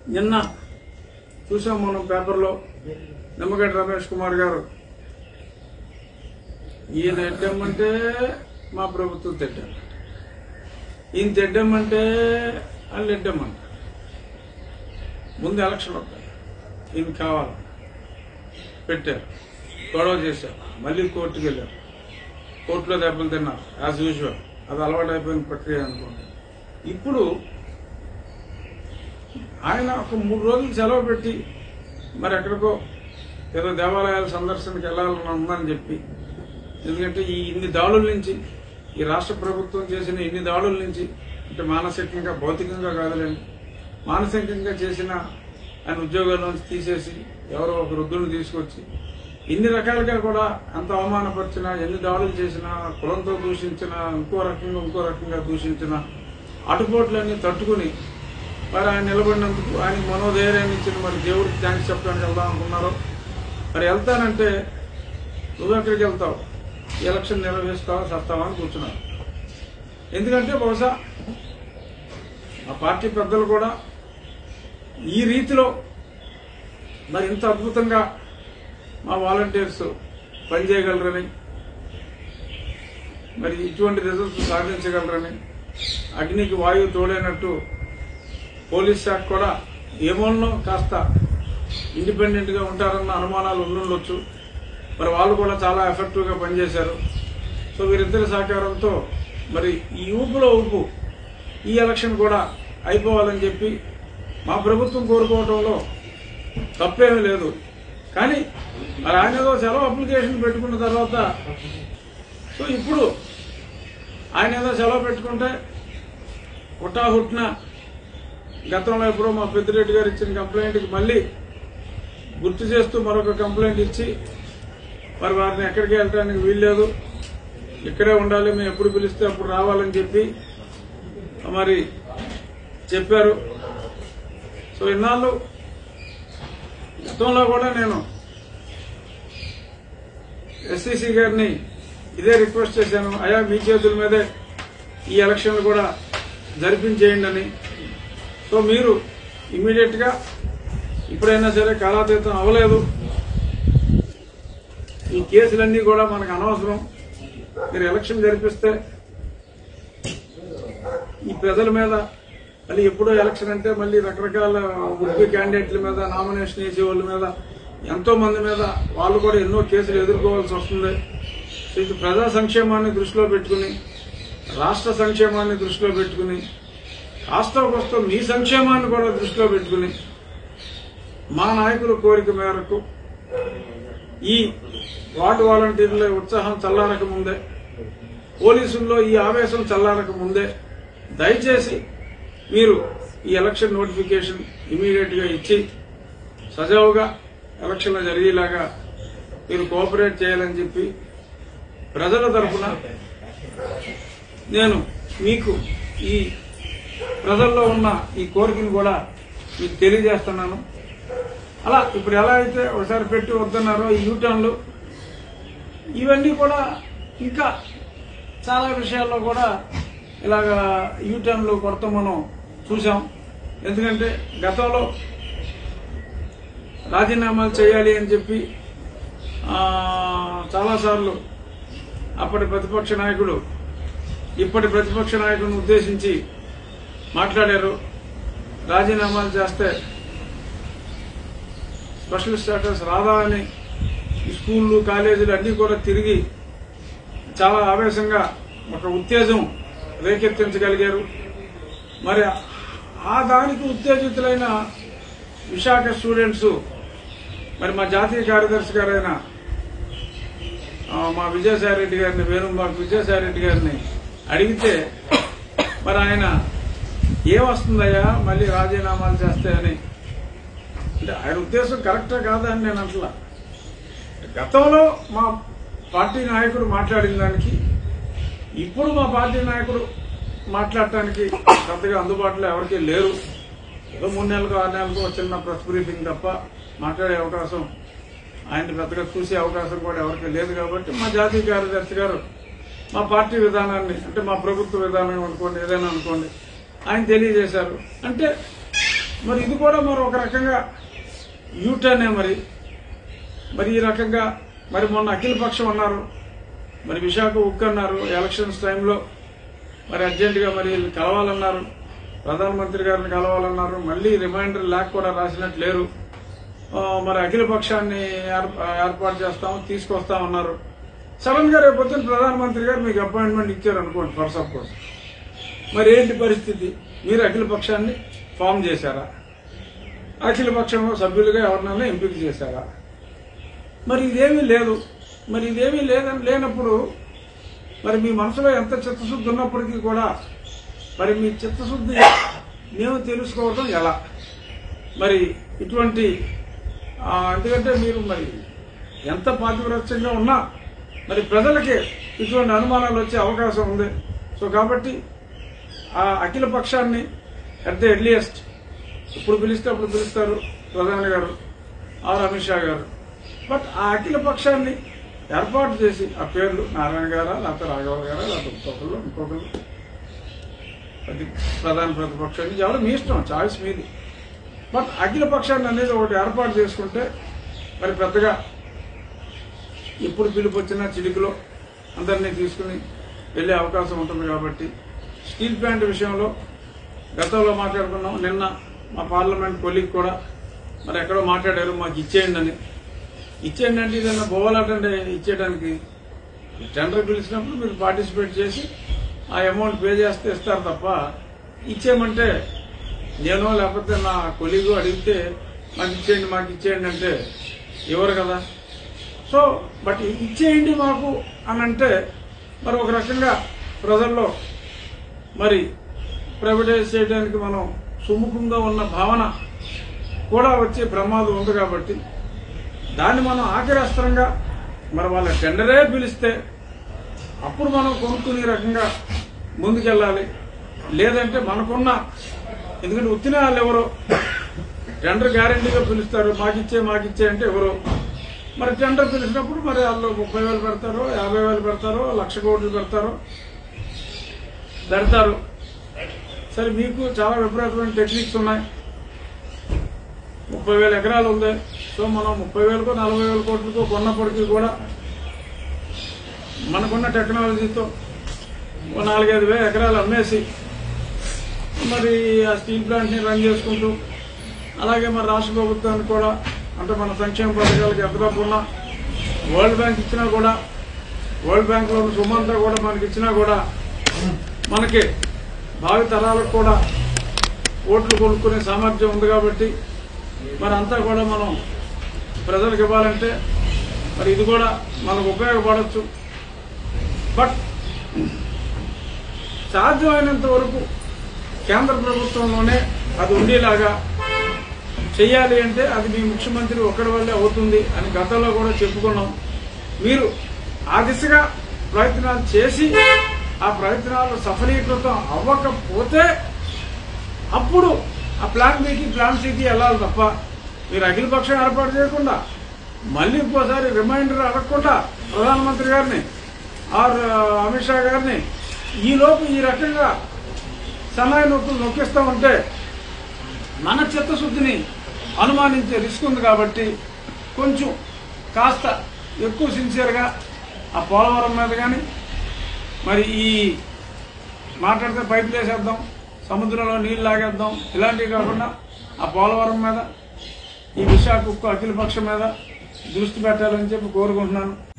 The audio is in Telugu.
నిన్న చూసాం మనం పేపర్లో నిమ్మగడ్డ రమేష్ కుమార్ గారు ఈయన ఎడ్డమ్మంటే మా ప్రభుత్వం తిట్టారు ఈయన తిడ్డమ్మంటే వాళ్ళు ఎడ్డమ్మంట ముందు ఎలక్షన్ వస్తాయి ఈయన కావాలి పెట్టారు గొడవ చేశారు మళ్ళీ కోర్టుకు వెళ్ళారు కోర్టులో దెబ్బలు తిన్నారు యాజ్ యూజువల్ అది అలవాటు అయిపోయిన ప్రక్రియ అనుకోండి ఇప్పుడు ఆయన ఒక మూడు రోజులు సెలవు పెట్టి మరి ఎక్కడికో ఏదో దేవాలయాల సందర్శనకి వెళ్ళాలని ఉందని చెప్పి ఎందుకంటే ఈ ఇన్ని దాడుల నుంచి ఈ రాష్ట్ర ప్రభుత్వం చేసిన ఇన్ని దాడుల నుంచి అంటే మానసికంగా భౌతికంగా కాదులేండి మానసికంగా చేసిన ఆయన ఉద్యోగాల నుంచి తీసేసి ఎవరో ఒక వృద్ధుని తీసుకొచ్చి ఇన్ని రకాలుగా కూడా ఎంత అవమానపరిచినా ఎన్ని దాడులు చేసినా కులంతో దూషించినా ఇంకో రకంగా ఇంకో రకంగా దూషించినా అటుపోట్లన్నీ తట్టుకుని మరి ఆయన నిలబడినందుకు ఆయన మనోధైర్యాన్ని ఇచ్చిన మరి దేవుడికి థ్యాంక్స్ చెప్పడానికి వెళ్దాం అనుకున్నారు మరి వెళ్తానంటే నువ్వు ఎక్కడికి వెళ్తావు ఎలక్షన్ నిర్వహిస్తావా సత్తావా అని కూర్చున్నారు ఎందుకంటే బహుశా ఆ పార్టీ పెద్దలు కూడా ఈ రీతిలో మరి ఇంత అద్భుతంగా మా వాలంటీర్స్ పనిచేయగలరని మరి ఇటువంటి రిజల్ట్స్ సాధించగలరని అగ్నికి వాయువు తోడైనట్టు పోలీస్ శాఖ కూడా ఏమోనో కాస్త ఇండిపెండెంట్ గా ఉంటారన్న అనుమానాలు ఉండుండొచ్చు మరి వాళ్ళు కూడా చాలా ఎఫెక్టివ్ గా పనిచేశారు సో వీరిద్దరి సహకారంతో మరి ఈ ఊపులో ఊపు ఈ ఎలక్షన్ కూడా అయిపోవాలని చెప్పి మా ప్రభుత్వం కోరుకోవడంలో తప్పేమీ లేదు కానీ మరి ఆయన ఏదో సెలవు అప్లికేషన్ పెట్టుకున్న తర్వాత సో ఇప్పుడు ఆయన ఏదో సెలవు పెట్టుకుంటే హుటాహుట్న గతంలో ఎప్పుడో మా పెద్దిరెడ్డి గారు ఇచ్చిన కంప్లైంట్కి మళ్ళీ గుర్తు చేస్తూ మరొక కంప్లైంట్ ఇచ్చి మరి వారిని ఎక్కడికి వెళ్ళడానికి వీల్లేదు ఇక్కడే ఉండాలి మేము ఎప్పుడు పిలిస్తే అప్పుడు రావాలని చెప్పి మరి చెప్పారు సో ఇన్నాళ్ళు గతంలో కూడా నేను ఎస్సీసీ గారిని ఇదే రిక్వెస్ట్ చేశాను అయా మీ చేతుల మీదే ఈ ఎలక్షన్లు కూడా జరిపించేయండి అని సో మీరు ఇమీడియట్ గా ఇప్పుడైనా సరే కాలాతీతం అవ్వలేదు ఈ కేసులన్నీ కూడా మనకు అనవసరం మీరు ఎలక్షన్ జరిపిస్తే ఈ ప్రజల మీద మళ్ళీ ఎప్పుడో ఎలక్షన్ అంటే మళ్ళీ రకరకాల ఉద్యోగ క్యాండిడేట్ల మీద నామినేషన్ వేసే వాళ్ళ మీద ఎంతో మంది మీద వాళ్ళు కూడా ఎన్నో కేసులు ఎదుర్కోవాల్సి వస్తుంది సో ఇది ప్రజా సంక్షేమాన్ని దృష్టిలో పెట్టుకుని రాష్ట్ర సంక్షేమాన్ని దృష్టిలో పెట్టుకుని కాస్త కోస్త మీ సంక్షేమాన్ని కూడా దృష్టిలో పెట్టుకుని మా నాయకుల కోరిక మేరకు ఈ వార్డు వాలంటీర్ల ఉత్సాహం చల్లారక ముందే పోలీసుల్లో ఈ ఆవేశం చల్లారక ముందే దయచేసి మీరు ఈ ఎలక్షన్ నోటిఫికేషన్ ఇమీడియట్ గా ఇచ్చి సజావుగా ఎలక్షన్లు జరిగేలాగా మీరు కోఆపరేట్ చేయాలని చెప్పి ప్రజల తరఫున నేను మీకు ఈ ప్రజల్లో ఉన్న ఈ కోరికను కూడా మీకు తెలియజేస్తున్నాను అలా ఇప్పుడు ఎలా అయితే ఒకసారి పెట్టి వద్దన్నారో ఈ యూటర్న్లు ఇవన్నీ కూడా ఇంకా చాలా విషయాల్లో కూడా ఇలాగ యూటర్న్లు కొడతాం మనం చూసాం ఎందుకంటే గతంలో రాజీనామాలు చేయాలి అని చెప్పి ఆ, చాలాసార్లు అప్పటి ప్రతిపక్ష నాయకుడు ఇప్పటి ప్రతిపక్ష నాయకుడిని ఉద్దేశించి మాట్లాడారు రాజీనామాలు చేస్తే స్పెషల్ స్టేటస్ రాదా అని ఈ స్కూళ్ళు కాలేజీలు అన్ని కూడా తిరిగి చాలా ఆవేశంగా ఒక ఉత్తేజం రేకెత్తించగలిగారు మరి ఆ దానికి ఉత్తేజితులైన విశాఖ స్టూడెంట్స్ మరి మా జాతీయ కార్యదర్శి గారైన ఆ, మా విజయసాయి రెడ్డి గారిని వేణుమాకు విజయసాయి రెడ్డి గారిని అడిగితే మరి ఆయన ఏమొస్తుందయ్యా మళ్ళీ రాజీనామాలు చేస్తాయని అంటే ఆయన ఉద్దేశం కరెక్టా కాదా అని నేను అంటలా గతంలో మా పార్టీ నాయకుడు మాట్లాడిన దానికి ఇప్పుడు మా పార్టీ నాయకుడు మాట్లాడటానికి పెద్దగా అందుబాటులో ఎవరికీ లేరు ఏదో మూడు నెలలకు ఆరు నెలలకు ఒక చిన్న ప్రెస్ బ్రీఫింగ్ తప్ప మాట్లాడే అవకాశం ఆయన పెద్దగా చూసే అవకాశం కూడా ఎవరికీ లేదు కాబట్టి మా జాతీయ కార్యదర్శి గారు మా పార్టీ విధానాన్ని అంటే మా ప్రభుత్వ విధానం అనుకోండి ఏదైనా అనుకోండి ఆయన తెలియజేశారు అంటే మరి ఇది కూడా మరి ఒక రకంగా యూటర్నే మరి మరి ఈ రకంగా మరి మొన్న అఖిల పక్షం అన్నారు మరి విశాఖ ఉక్కు అన్నారు ఎలక్షన్స్ టైంలో మరి అర్జెంటుగా మరి వీళ్ళు కలవాలన్నారు ప్రధానమంత్రి గారిని కలవాలన్నారు మళ్ళీ రిమైండర్ లేక కూడా రాసినట్టు లేరు ఆ, మరి అఖిల పక్షాన్ని ఏర్- ఏర్పాటు చేస్తాం తీసుకొస్తామన్నారు సడన్ గా రేపు పొద్దున్న ప్రధానమంత్రి గారు మీకు అపాయింట్మెంట్ ఇచ్చారు అనుకోండి ఫర్ సపోజ్ మరి ఏంటి పరిస్థితి మీరు అఖిల పక్షాన్ని ఫామ్ చేశారా అఖిల పక్షంలో సభ్యులుగా ఎవరినైనా ఎంపిక చేశారా మరి ఇదేమీ లేదు మరి ఇదేమీ లేదని లేనప్పుడు మరి మీ మనసులో ఎంత చిత్తశుద్ధి ఉన్నప్పటికీ కూడా మరి మీ చిత్తశుద్ధి మేము తెలుసుకోవడం ఎలా మరి ఇటువంటి ఆ, ఎందుకంటే మీరు మరి ఎంత పాతివ్రత్యంగా ఉన్నా మరి ప్రజలకి ఇటువంటి అనుమానాలు వచ్చే అవకాశం ఉంది సో కాబట్టి ఆ అఖిల పక్షాన్ని అట్ ద ఎర్లియస్ట్ ఇప్పుడు పిలిస్తే అప్పుడు పిలుస్తారు ప్రధాని గారు ఆర్ అమిత్ షా గారు బట్ ఆ అఖిల పక్షాన్ని ఏర్పాటు చేసి ఆ పేర్లు నారాయణ గారా లేకపోతే రాఘవ గారా లేకపోతే ఇంకొకళ్ళు ఇంకొకళ్ళు అది ప్రధాన ప్రతిపక్షాన్ని ఎవరు మీ ఇష్టం చాయిస్ మీది బట్ అఖిల పక్షాన్ని అనేది ఒకటి ఏర్పాటు చేసుకుంటే మరి పెద్దగా ఎప్పుడు పిలుపు వచ్చినా చిటికలో అందరినీ తీసుకుని వెళ్ళే అవకాశం ఉంటుంది కాబట్టి స్టీల్ ప్లాంట్ విషయంలో గతంలో మాట్లాడుకున్నాం నిన్న మా పార్లమెంట్ కొలీగ్ కూడా మరి ఎక్కడో మాట్లాడారు మాకు ఇచ్చేయండి అని ఇచ్చేయండి అంటే ఏదైనా బోవాలంటే ఇచ్చేయడానికి టెండర్ పిలిచినప్పుడు మీరు పార్టిసిపేట్ చేసి ఆ అమౌంట్ పే చేస్తే ఇస్తారు తప్ప ఇచ్చేయమంటే నేను లేకపోతే నా కొలీగు అడిగితే మాకు ఇచ్చేయండి మాకు ఇచ్చేయండి అంటే ఎవరు కదా సో బట్ ఇచ్చేయండి మాకు అని అంటే మరి ఒక రకంగా ప్రజల్లో మరి ప్రైవేటైజ్ చేయడానికి మనం సుముఖంగా ఉన్న భావన కూడా వచ్చే ప్రమాదం ఉంది కాబట్టి దాన్ని మనం ఆఖరి అస్త్రంగా మరి వాళ్ళ టెండరే పిలిస్తే అప్పుడు మనం కొనుక్కునే రకంగా ముందుకెళ్ళాలి లేదంటే మనకున్న ఎందుకంటే ఉత్తిన వాళ్ళు ఎవరో టెండర్ గ్యారంటీగా పిలుస్తారు మాకిచ్చే మాకిచ్చే అంటే ఎవరో మరి టెండర్ పిలిచినప్పుడు మరి వాళ్ళు ముప్పై వేలు పెడతారో యాభై వేలు పెడతారో లక్ష కోట్లు పెడతారో పెడతారు సరే మీకు చాలా విపరీతమైన టెక్నిక్స్ ఉన్నాయి ముప్పై వేల ఎకరాలు ఉంది సో మనం ముప్పై వేలకో నలభై వేల కోట్లకో కొన్నప్పటికీ కూడా మనకున్న టెక్నాలజీతో ఓ నాలుగైదు వేల ఎకరాలు అమ్మేసి మరి ఆ స్టీల్ ప్లాంట్ ని రన్ చేసుకుంటూ అలాగే మరి రాష్ట్ర ప్రభుత్వానికి కూడా అంటే మన సంక్షేమ పథకాలకు ఎంత డబ్బు ఉన్నా వరల్డ్ బ్యాంక్ ఇచ్చినా కూడా వరల్డ్ బ్యాంక్ లో సుమంతా కూడా మనకి ఇచ్చినా కూడా మనకి భావి తరాలకు కూడా ఓట్లు కొనుక్కునే సామర్థ్యం ఉంది కాబట్టి మరి అంతా కూడా మనం ప్రజలకు ఇవ్వాలంటే మరి ఇది కూడా మనకు ఉపయోగపడవచ్చు బట్ సాధ్యమైనంత వరకు కేంద్ర ప్రభుత్వంలోనే అది ఉండేలాగా చేయాలి అంటే అది మీ ముఖ్యమంత్రి ఒక్కడి వల్లే అవుతుంది అని గతంలో కూడా చెప్పుకున్నాం మీరు ఆ దిశగా ప్రయత్నాలు చేసి ఆ ప్రయత్నాలు సఫలీకృతం అవ్వకపోతే అప్పుడు ఆ ప్లాన్ బికి ప్లాన్ సికి వెళ్ళాలి తప్ప మీరు అఖిల పక్షం ఏర్పాటు చేయకుండా మళ్ళీ ఇంకోసారి రిమైండర్ అడగకుండా ప్రధానమంత్రి గారిని ఆర్ అమిత్ షా గారిని ఈ లోపు ఈ రకంగా సన్నాయి నొప్పులు నొక్కిస్తామంటే మన చిత్తశుద్ధిని అనుమానించే రిస్క్ ఉంది కాబట్టి కొంచెం కాస్త ఎక్కువ సిన్సియర్గా ఆ పోలవరం మీద కానీ మరి ఈ మాట్లాడితే పైపులు వేసేద్దాం సముద్రంలో నీళ్లు లాగేద్దాం ఇలాంటివి కాకుండా ఆ పోలవరం మీద ఈ విశాఖ ఉక్కు అఖిల పక్షం మీద దృష్టి పెట్టాలని చెప్పి కోరుకుంటున్నాను